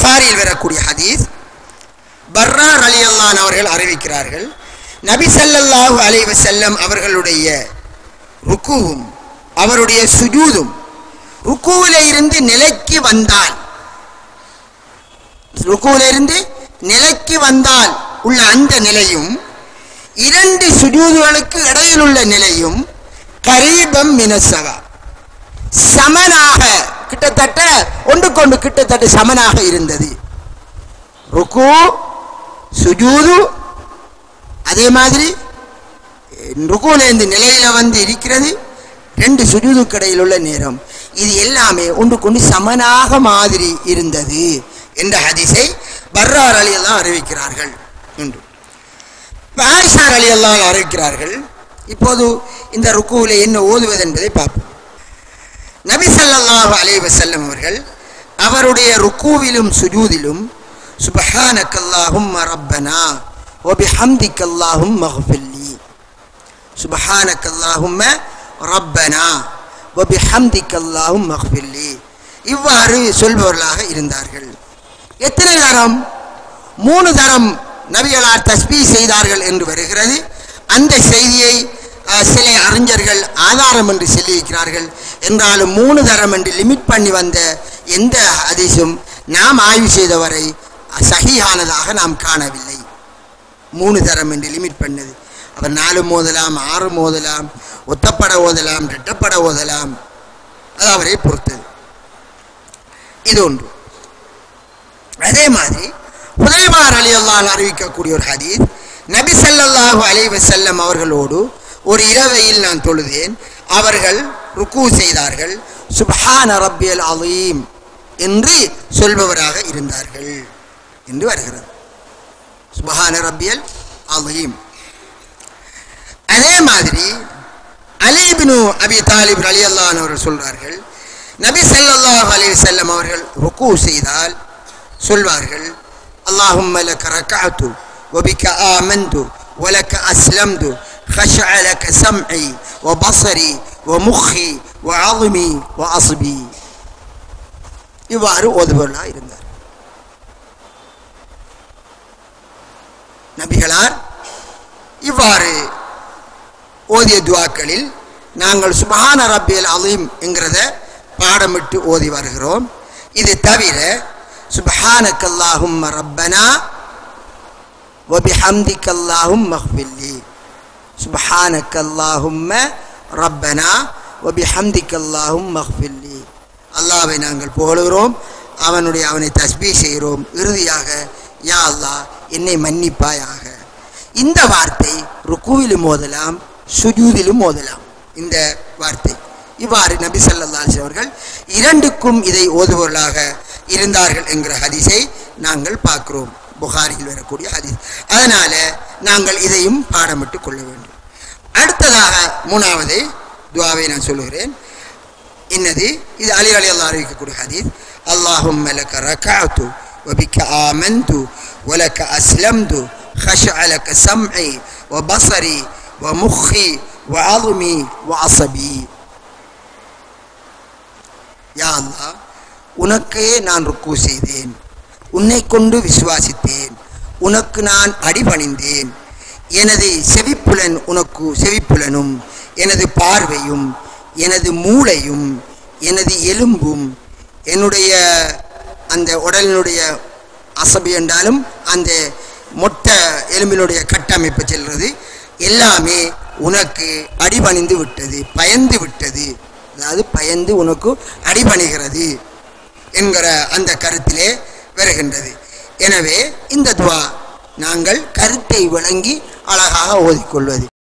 புகாரியில் வரக்கூடிய ஹதீஸ் பர்ரார் அலி அல்லான் அவர்கள் அறிவிக்கிறார்கள் நபி ஸல்லல்லாஹு அலைஹி வஸல்லம் அவர்களுடைய ருக்குவும் அவருடைய சுஜூதும் ருக்குவில இருந்து நிலைக்கு வந்தால் ருக்குவில இருந்து நிலைக்கு வந்தால் உள்ள அந்த நிலையும் இரண்டு சுஜூதுகளுக்கு இடையில் உள்ள நிலையும் கரீபம் மினசகா சமனாக கிட்டத்தட்ட ஒன்றுக்கொண்டு கிட்டத்தட்ட சமனாக இருந்தது ருக்கு சுஜூது அதே மாதிரி ருக்குல இந்த நிலையில வந்து இருக்கிறது ரெண்டு சுஜூது கடையில் உள்ள நேரம் இது எல்லாமே ஒன்றுக்கொண்டு சமனாக மாதிரி இருந்தது என்ற ஹதீஸை பர்ரார் அலி எல்லாம் அறிவிக்கிறார்கள் என்று ஆயிஷார் அலி எல்லாம் அறிவிக்கிறார்கள் இப்போது இந்த ருக்குவில என்ன ஓதுவது என்பதை பார்ப்போம் நபி ஸல்லல்லாஹு அலைஹி வஸல்லம் அவர்கள் அவருடைய ருக்குவிலும் சுஜூதிலும் சுபஹானக அல்லாஹும்ம ரப்பனா وبحمدك اللهم اغفر لي سبحانك اللهم ربنا وبحمدك اللهم اغفر لي இவ்வாறு சொல்பவர்களாக இருந்தார்கள் எத்தனை தரம் மூணு தரம் நபிகளார் தஸ்பீ செய்தார்கள் என்று வருகிறது அந்த செய்தியை அஹ், சில அறிஞர்கள் ஆதாரம் என்று சொல்லியிருக்கிறார்கள் என்றாலும் மூணு தரம் என்று லிமிட் பண்ணி வந்த எந்த ஹதீஸும் நாம் ஆய்வு செய்தவரை சகியானதாக நாம் காணவில்லை மூணு தரம் என்று லிமிட் பண்ணது அவர் நாலு மோதலாம் ஆறு மோதலாம் ஒத்தப்பட ஓதலாம் ரெட்டப்பட ஓதலாம் அது அவரை பொறுத்தது இது ஒன்று அதே மாதிரி புதைமார் அலி அல்லாஹ் அறிவிக்கக்கூடிய ஒரு ஹதீஸ் நபி ஸல்லல்லாஹு அலைஹி வஸல்லம் அவர்களோடு ஒரு இரவையில் நான் தொழுதேன் அவர்கள் ருக்கு செய்தார்கள் சுப்ஹான ரப்பியல் அலீம் என்று சொல்பவராக இருந்தார்கள் என்று வருகிறது சுபஹான ரப்பியல் அலீம் அதே மாதிரி அலிபினு அபி தாலிப் அலி அல்லான் அவர்கள் சொல்றார்கள் நபி ஸல்லல்லாஹு அலைஹி வஸல்லம் அவர்கள் ருக்கு செய்தால் சொல்வார்கள் اللهم لك ركعت وبك آمنت ولك أسلمت خشع لك سمعي وبصري ومخي وعظمي وعصبي இவ்வாறு ஓதுபவர்களாக இருந்தார் நபிகளார் இவ்வாறு ஓதிய துவாக்களில் நாங்கள் சுபஹான ரப்பியல் அலீம் என்கிறத பாடமிட்டு ஓதி வருகிறோம் இது தவிர சுபஹானக் அல்லாஹும்ம ரப்பனா وبحمدك اللهم اغفر لي سبحانك اللهم ربنا وبحمدك اللهم اغفر لي அல்லாஹ்வை நாங்கள் புகழுகிறோம் அவனுடைய அவனை தஸ்பீ செய்கிறோம் இறுதியாக யா அல்லாஹ் என்னை மன்னிப்பாயாக இந்த வார்த்தை ருக்குவிலும் ஓதலாம் சுஜூதிலும் ஓதலாம் இந்த வார்த்தை இவ்வாறு நபி ஸல்லல்லாஹு அலைஹி அவர்கள் இரண்டுக்கும் இதை ஓதுபவர்களாக இருந்தார்கள் என்கிற ஹதீஸை நாங்கள் பார்க்கிறோம் புகாரியில் வரக்கூடிய ஹதீஸ் அதனால நாங்கள் இதையும் பாடமிட்டு கொள்ள வேண்டும் அடுத்ததாக மூணாவது துவாவை நான் சொல்லுகிறேன் என்னது இது அலி அலி அல்லாஹ் அறிவிக்கக்கூடிய ஹதீஸ் அல்லாஹும் லக ரகஅத்து وبك آمنت ولك أسلمت خشع لك سمعي وبصري ومخي وعظمي وعصبي யா அல்லாஹ் உனக்கே நான் ருக்கு செய்தேன் உன்னை கொண்டு விசுவாசித்தேன் உனக்கு நான் அடிபணிந்தேன் எனது செவிப்புலன் உனக்கு செவிப்புலனும் எனது பார்வையும் எனது மூளையும் எனது எலும்பும் என்னுடைய அந்த உடலினுடைய அசபி என்றாலும் அந்த மொட்டை எலும்பினுடைய கட்டமைப்பு செல்வது எல்லாமே உனக்கு அடிபணிந்து விட்டது பயந்து விட்டது அதாவது பயந்து உனக்கு அடிபணிகிறது என்கிற அந்த கருத்திலே வருகின்றது எனவே இந்த துவா நாங்கள் கருத்தை விளங்கி அழகாக ஓதிக்கொள்வது